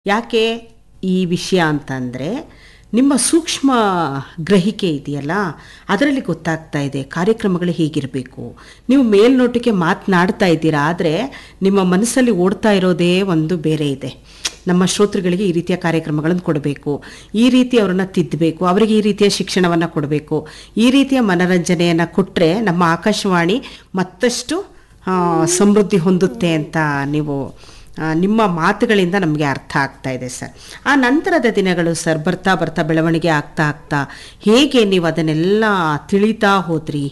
ಯಾಕೆ ಈ ವಿಷಯ ಅಂತಂದರೆ ನಿಮ್ಮ ಸೂಕ್ಷ್ಮ ಗ್ರಹಿಕೆ ಇದೆಯಲ್ಲ ಅದರಲ್ಲಿ ಗೊತ್ತಾಗ್ತಾ ಇದೆ ಕಾರ್ಯಕ್ರಮಗಳು ಹೇಗಿರಬೇಕು ನೀವು ಮೇಲ್ನೋಟಕ್ಕೆ ಮಾತನಾಡ್ತಾ ಇದ್ದೀರಾ ಆದರೆ ನಿಮ್ಮ ಮನಸ್ಸಲ್ಲಿ ಓಡ್ತಾ ಇರೋದೇ ಒಂದು ಬೇರೆ ಇದೆ ನಮ್ಮ ಶ್ರೋತೃಗಳಿಗೆ ಈ ರೀತಿಯ ಕಾರ್ಯಕ್ರಮಗಳನ್ನು ಕೊಡಬೇಕು ಈ ರೀತಿ ಅವರನ್ನು ತಿದ್ದಬೇಕು ಅವರಿಗೆ ಈ ರೀತಿಯ ಶಿಕ್ಷಣವನ್ನು ಕೊಡಬೇಕು ಈ ರೀತಿಯ ಮನರಂಜನೆಯನ್ನು ಕೊಟ್ಟರೆ ನಮ್ಮ ಆಕಾಶವಾಣಿ ಮತ್ತಷ್ಟು ಆ, ಸಮೃದ್ಧಿ ಹೊಂದುತ್ತೆ ಅಂತ ನೀವು ಆ, ನಿಮ್ಮ ಮಾತುಗಳಿಂದ ನಮಗೆ ಅರ್ಥ ಆಗ್ತಾ ಇದೆ ಸರ್ ಆ ನಂತರದ ದಿನಗಳು ಸರ್ ಬರ್ತಾ ಬರ್ತಾ ಬೆಳವಣಿಗೆ ಆಗ್ತಾ ಆಗ್ತಾ ಹೇಗೆ ನೀವು ಅದನ್ನೆಲ್ಲ ತಿಳಿತಾ ಹೋದ್ರಿ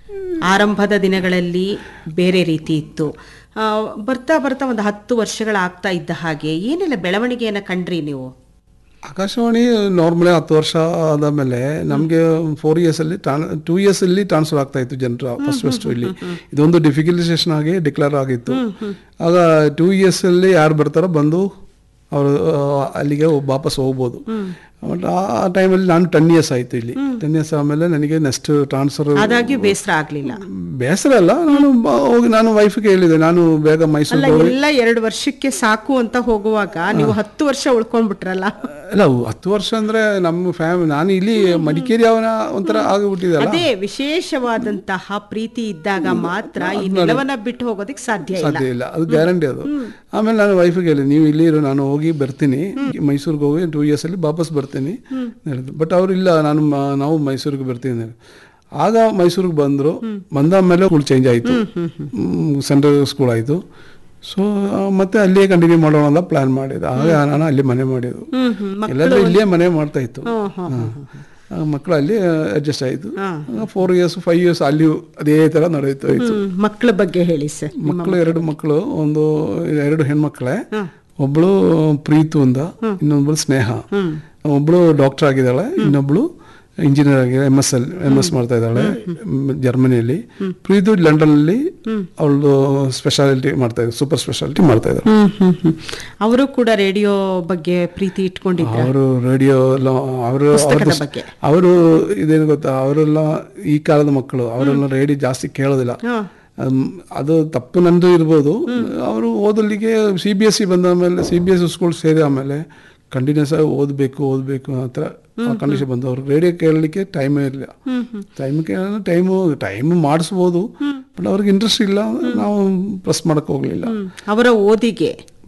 ಆರಂಭದ ದಿನಗಳಲ್ಲಿ ಬೇರೆ ರೀತಿ ಇತ್ತು ಆ, ಬರ್ತಾ ಬರ್ತಾ ಒಂದು ಹತ್ತು ವರ್ಷಗಳಾಗ್ತಾ ಇದ್ದ ಹಾಗೆ ಏನೆಲ್ಲ ಬೆಳವಣಿಗೆಯನ್ನು ಕಂಡ್ರಿ ನೀವು ಆಕಾಶವಾಣಿ ನಾರ್ಮಲಿ ಹತ್ತು ವರ್ಷ ಆದ ಮೇಲೆ ನಮಗೆ ಫೋರ್ ಇಯರ್ಸ್ ಅಲ್ಲಿ ಟೂ ಇಯರ್ಸ್ ಅಲ್ಲಿ ಟ್ರಾನ್ಸ್ಫರ್ ಆಗ್ತಾ ಇತ್ತು ಜನರು ಫಸ್ಟ್ ಫಸ್ಟ್ ಇಲ್ಲಿ ಇದೊಂದು ಡಿಫಿಕಲ್ಟೇಷನ್ ಆಗಿ ಡಿಕ್ಲೇರ್ ಆಗಿತ್ತು ಆಗ ಟೂ ಇಯರ್ಸ್ ಅಲ್ಲಿ ಯಾರು ಬರ್ತಾರೋ ಬಂದು ಅವರು ಅಲ್ಲಿಗೆ ವಾಪಸ್ ಹೋಗ್ಬೋದು ಬಟ್ ಆ ಟೈಮಲ್ಲಿ ನಾನು ಟೆನ್ ಇಯರ್ಸ್ ಆಯ್ತು ಇಲ್ಲಿ ಟೆನ್ ಇಯರ್ಸ್ ಆಮೇಲೆ ನನಗೆ ನೆಕ್ಸ್ಟ್ ಟ್ರಾನ್ಸ್ಫರ್ ಆದಾಗ್ಯೂ ಬೇಸರ ಆಗಲಿಲ್ಲ ಬೇಸರ ಅಲ್ಲ ನಾನು ಬ- ಹೋಗಿ ನಾನು ವೈಫ್ಗೆ ಹೇಳಿದೆ ನಾನು ಬೇಗ ಅಲ್ಲ ಮೈಸೂರು ಎಲ್ಲ ಎರಡು ವರ್ಷಕ್ಕೆ ಸಾಕು ಅಂತ ಹೋಗುವಾಗ ನೀವು ಹತ್ತು ವರ್ಷ ಉಳ್ಕೊಂಡ್ಬಿಟ್ರಲ್ಲ ಅಲ್ಲ ಹತ್ತು ವರ್ಷ ಅಂದ್ರೆ ನಮ್ಮ ಫ್ಯಾಮಿಲಿ ನಾನು ಇಲ್ಲಿ ಮಡಿಕೇರಿ ಅವನ ಒಂಥರ ಆಗಿಬಿಟ್ಟಿದಲ್ಲ ಅದೇ ವಿಶೇಷವಾದಂತಹ ಪ್ರೀತಿ ಇದ್ದಾಗ ಮಾತ್ರ ಈ ನೆಲವನ್ನ ಬಿಟ್ಟು ಹೋಗೋದಕ್ಕೆ ಸಾಧ್ಯ ಇಲ್ಲ ಸಾಧ್ಯ ಇಲ್ಲ ಅದು ಗ್ಯಾರಂಟಿ ಅದು ಆಮೇಲೆ ನಾನು ವೈಫಿಗೆ ಹೇಳಿ ನೀವು ಇಲ್ಲಿ ಇರು ನಾನು ಹೋಗಿ ಬರ್ತೀನಿ ಮೈಸೂರಿಗೆ ಹೋಗಿ ಟೂ ಇಯರ್ಸ್ ಅಲ್ಲಿ ವಾಪಸ್ ಬರ್ತೀನಿ ಹೇಳಿದ್ರು ಬಟ್ ಅವ್ರು ಇಲ್ಲ ನಾನು ಮ- ನಾವು ಮೈಸೂರಿಗೆ ಬರ್ತೀನಿ ಅಂದ್ರು. ಆಗ ಮೈಸೂರಿಗೆ ಬಂದರು ಬಂದ ಮೇಲೆ ಸ್ಕೂಲ್ ಚೇಂಜ್ ಆಯಿತು ಸೆಂಟ್ರಲ್ ಸ್ಕೂಲ್ ಆಯಿತು ಸೊ ಮತ್ತೆ ಅಲ್ಲಿಯೇ ಕಂಟಿನ್ಯೂ ಮಾಡೋಣ ಅಂತ ಪ್ಲಾನ್ ಮಾಡಿದ್ದು ಆಗ ನಾನು ಅಲ್ಲಿ ಮನೆ ಮಾಡಿದ್ದು ಹ್ಮ್ ಹ್ಮ್ ಎಲ್ಲಾದ್ರೂ ಇಲ್ಲಿಯೇ ಮನೆ ಮಾಡ್ತಾ ಇತ್ತು ಹ್ಮ್, ಹ್ಮ್, ಆ, ಮಕ್ಕಳು ಅಲ್ಲಿ ಅಡ್ಜಸ್ಟ್ ಆಯಿತು ಫೋರ್ ಇಯರ್ಸ್ ಫೈವ್ ಇಯರ್ಸ್ ಅಲ್ಲಿಯೂ ಅದೇ ಥರ ನಡೆಯುತ್ತಾ ಇತ್ತು ಹ್ಮ್ ಮಕ್ಕಳ ಬಗ್ಗೆ ಹೇಳಿ ಸರ್ ಮಕ್ಕಳು ಎರಡು ಮಕ್ಕಳು ಒಂದು ಎರಡು ಹೆಣ್ಮಕ್ಳೇ ಒಬ್ಳು ಪ್ರೀತು ಅಂತ ಇನ್ನೊಬ್ಳು ಸ್ನೇಹ ಒಬ್ಳು ಡಾಕ್ಟರ್ ಆಗಿದ್ದಾಳೆ ಇನ್ನೊಬ್ಳು ಇಂಜಿನಿಯರ್ ಆಗಿ M S L M S ಮಾಡ್ತಾ ಇದ್ದಾಳೆ ಮ್, ಜರ್ಮನಿಯಲ್ಲಿ ಪ್ರೀತು ಲಂಡನ್ ಅಲ್ಲಿ ಅವಳು ಸ್ಪೆಷಾಲಿಟಿ ಮಾಡ್ತಾ ಇದ್ದಾಳೆ ಸೂಪರ್ ಸ್ಪೆಷಾಲಿಟಿ ಮಾಡ್ತಾ ಇದ್ದಾಳೆ ಹ್ಮ್ ಹ್ಮ್ ಹ್ಮ್ ಅವರು ಕೂಡ ರೇಡಿಯೋ ಬಗ್ಗೆ ಪ್ರೀತಿ ಇಟ್ಕೊಂಡಿದ್ರ ಅವರು ರೇಡಿಯೋ ಎಲ್ಲ ಅವರು ಪುಸ್ತಕದ ಬಗ್ಗೆ ಅವರು ಇದೇನು ಗೊತ್ತಾ ಅವರೆಲ್ಲ ಈ ಕಾಲದ ಮಕ್ಕಳು ಅವರೆಲ್ಲ ರೇಡಿಯೋ ಜಾಸ್ತಿ ಕೇಳೋದಿಲ್ಲ ಹಾ ಅಮ್, ಅದು ತಪ್ಪು ನಂದು ಇರ್ಬೋದು ಅವರು ಓದಲಿಕ್ಕೆ ಸಿ ಬಿ ಎಸ್ ಸಿ ಬಂದ ಮೇಲೆ C B S C school ಸೇರಿ ಆಮೇಲೆ ಕಂಟಿನ್ಯೂಸ್ ಆಗಿ ಓದಬೇಕು ಓದಬೇಕು ಆ ಥರ ಆ ಕಂಡೀಷನ್ ಬಂದು ಅವ್ರು ರೇಡಿಯೋ ಕೇಳಲಿಕ್ಕೆ ಟೈಮೇ ಇರಲಿಲ್ಲ ಟೈಮ್ ಕೇಳೋಣ ಟೈಮು ಟೈಮ್ ಮಾಡಿಸ್ಬೋದು ಬಟ್ ಅವ್ರಿಗೆ ಇಂಟ್ರೆಸ್ಟ್ ಇಲ್ಲ ಅಂದ್ರೆ ನಾವು ಪ್ರೆಸ್ ಮಾಡಕ್ಕೆ ಹೋಗಲಿಲ್ಲ ಹ್ಮ್. ಅವರ ಓದಿಗೆ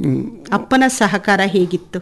ಅಪ್ಪನ ಸಹಕಾರ ಹೇಗಿತ್ತು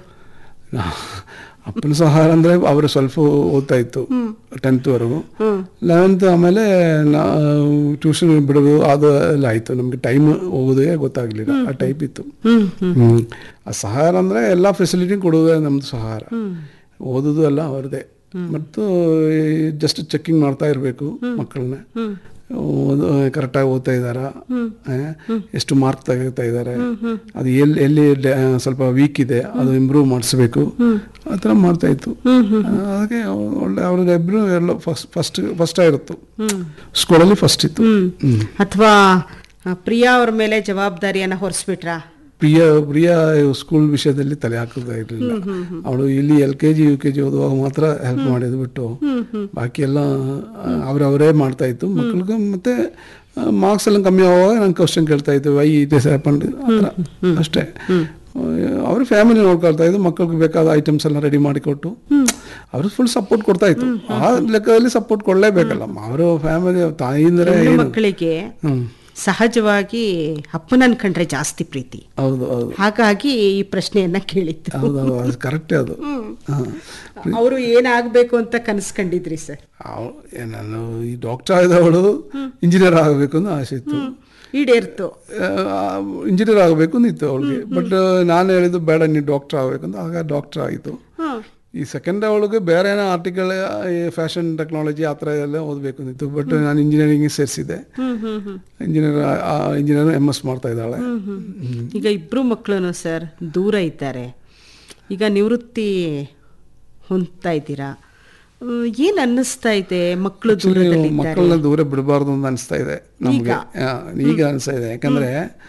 ಅಪ್ಪನ ಸಹಾರ ಅಂದರೆ ಅವರು ಸ್ವಲ್ಪ ಓದ್ತಾ ಇತ್ತು ಟೆಂತ್ವರೆಗೂ ಲೆವೆಂತ್ ಆಮೇಲೆ ಟ್ಯೂಷನ್ ಬಿಡೋದು ಅದು ಎಲ್ಲ ಆಯಿತು ನಮಗೆ ಟೈಮ್ ಹೋಗೋದೇ ಗೊತ್ತಾಗಲಿಲ್ಲ ಆ ಟೈಪ್ ಇತ್ತು ಹ್ಮ್ ಹ್ಮ್ ಹ್ಮ್. ಆ ಸಹಾರ ಅಂದರೆ ಎಲ್ಲ ಫೆಸಿಲಿಟಿ ಕೊಡೋದೇ ನಮ್ಮದು ಸಹಾರ ಓದೋದು ಎಲ್ಲ ಅವ್ರದ್ದೇ ಮತ್ತು ಜಸ್ಟ್ ಚೆಕ್ಕಿಂಗ್ ಮಾಡ್ತಾ ಇರಬೇಕು ಮಕ್ಕಳನ್ನ ಓದು ಕರೆಕ್ಟಾಗಿ ಓದ್ತಾ ಇದ್ದಾರಾ ಆ, ಎಷ್ಟು ಮಾರ್ಕ್ ತೆಗಿತಾ ಇದ್ದಾರೆ ಅದು ಎಲ್ಲಿ ಎಲ್ಲಿ ಡ- ಸ್ವಲ್ಪ ವೀಕ್ ಇದೆ ಅದು ಇಂಪ್ರೂವ್ ಮಾಡಿಸ್ಬೇಕು ಆ ಥರ ಮಾಡ್ತಾ ಇತ್ತು ಹಾಗೆ ಒಳ್ಳೆ ಅವ್ರಿಗೆ ಇಬ್ಬರು ಎಲ್ಲ ಫಸ್ಟ್ ಫಸ್ಟ್ ಫಸ್ಟ್ ಆಗಿತ್ತು ಸ್ಕೂಲಲ್ಲಿ ಫಸ್ಟ್ ಇತ್ತು ಹ್ಮ್. ಅಥವಾ ಪ್ರಿಯಾ ಅವ್ರ ಮೇಲೆ ಜವಾಬ್ದಾರಿಯನ್ನ ಹೊರಿಸ್ಬಿಟ್ರಾ ಪ್ರಿಯ ಪ್ರಿಯ ಸ್ಕೂಲ್ ವಿಷಯದಲ್ಲಿ ತಲೆ ಹಾಕೋತಾ ಇರಲಿಲ್ಲ ಅವಳು ಇಲ್ಲಿ L K G U K G ಓದುವಾಗ ಮಾತ್ರ ಹೆಲ್ಪ್ ಮಾಡಿದ್ ಬಿಟ್ಟು ಬಾಕಿ ಎಲ್ಲ ಅವರವರೇ ಮಾಡ್ತಾ ಇತ್ತು ಮಕ್ಳಿಗೆ ಮತ್ತೆ ಮಾರ್ಕ್ಸ್ ಎಲ್ಲ ಕಮ್ಮಿ ಆಗುವಾಗ ನಾನು ಕ್ವಶನ್ ಕೇಳ್ತಾ ಇತ್ತು ವೈ ಇಟ್ ಇಸ್ ಹ್ಯಾಪಂಡ್ ಅಷ್ಟೇ ಅವ್ರ ಫ್ಯಾಮಿಲಿ ನೋಡ್ಕೊಳ್ತಾ ಇದ್ದು ಮಕ್ಕಳಿಗೆ ಬೇಕಾದ ಐಟಮ್ಸ್ ಎಲ್ಲ ರೆಡಿ ಮಾಡಿಕೊಟ್ಟು ಅವರು ಫುಲ್ ಸಪೋರ್ಟ್ ಕೊಡ್ತಾ ಇತ್ತು ಆ ಲೆಕ್ಕದಲ್ಲಿ ಸಪೋರ್ಟ್ ಕೊಡಲೇಬೇಕಲ್ಲ ಅವರು ಫ್ಯಾಮಿಲಿ ತಾಯಿಯಿಂದಲೇ ಹೆಣ್ಣು ಏನು ಮಕ್ಕಳಿಗೆ ಹ್ಮ್ ಸಹಜವಾಗಿ ಅಪ್ಪನನ್ ಕಂಡ್ರೆ ಜಾಸ್ತಿ ಪ್ರೀತಿ ಹೌದು ಹೌದು ಹಾಗಾಗಿ ಈ ಪ್ರಶ್ನೆಯನ್ನ ಕೇಳಿದ್ದು ಹೌದು ಹೌದು ಅದು ಕರೆಕ್ಟೇ ಅದು ಹಾಂ ಅವರು ಏನಾಗಬೇಕು ಅಂತ ಕನಸು ಕಂಡಿದ್ರಿ ಸರ್ ಅವ್- ಏ, ನಾನು ಈ ಡಾಕ್ಟರ್ ಆದವಳು ಇಂಜಿನಿಯರ್ ಆಗಬೇಕು ಅಂತ ಆಸೆ ಇತ್ತು ಈಡೇರ್ತು ಇಂಜಿನಿಯರ್ ಆಗಬೇಕು ಅಂತ ಇತ್ತು ಅವಳಿಗೆ ಬಟ್ ನಾನು ಹೇಳಿದ್ದು ಬೇಡ ನೀನು ಡಾಕ್ಟರ್ ಆಗಬೇಕು ಅಂತ ಆಗ ಡಾಕ್ಟರ್ ಆಯಿತು ಹ್ಮ್ ಈ ಸೆಕೆಂಡ್ ಅವಳಿಗೆ ಬೇರೆ ಏನೋ ಆರ್ಟಿಕಲ್ ಈ ಫ್ಯಾಷನ್ ಟೆಕ್ನಾಲಜಿ ಆ ಥರ ಎಲ್ಲ ಓದಬೇಕು ಅಂತಿತ್ತು ಬಟ್ ನಾನು ಇಂಜಿನಿಯರಿಂಗ್ ಸೇರಿಸಿದೆ ಹ್ಮ್ ಹ್ಮ್ ಹ್ಮ್ ಇಂಜಿನಿಯರ್ ಇಂಜಿನಿಯರ್ ಎಮ್ ಎಸ್ ಮಾಡ್ತಾ ಇದ್ದಾಳೆ ಈಗ ಇಬ್ರು ಮಕ್ಕಳು ಸರ್ ದೂರ ಇದ್ದಾರೆ ಈಗ ನಿವೃತ್ತಿ ಹೊಂದ್ತಾ ಇದ್ದೀರಾ ಹ್ಮ್, ಏನ್ ಅನ್ನಿಸ್ತಾ ಇದೆ ಮಕ್ಕಳು ದೂರದಲ್ಲಿ ಮಕ್ಕಳನ್ನ ದೂರ ಬಿಡಬಾರ್ದು ಅಂತ ಅನಿಸ್ತಾ ಇದೆ ನಮಗೆ ಈಗ ಅನಿಸ್ತಾ ಇದೆ ಯಾಕಂದ್ರೆ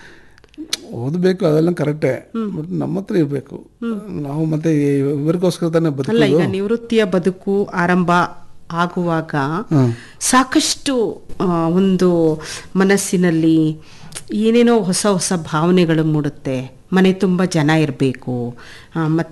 ಓದಬೇಕು ಅದೆಲ್ಲ ಕರೆಕ್ಟೇ ಬಟ್ ನಮ್ಮ ಹತ್ರ ಇರಬೇಕು ನಾವು ಮತ್ತೆ ಇವರಿಗೋಸ್ಕರ ತಾನೇ ಅಲ್ಲ ಬದುಕೋದು ಈಗ ನಿವೃತ್ತಿಯ ಬದುಕು ಆರಂಭ ಆಗುವಾಗ ಹ್ಮ್. ಸಾಕಷ್ಟು ಆ, ಒಂದು ಮನಸ್ಸಿನಲ್ಲಿ ಏನೇನೋ ಹೊಸ ಹೊಸ ಭಾವನೆಗಳು ಮೂಡುತ್ತೆ ಮನೆ ತುಂಬ ಜನ ಇರಬೇಕು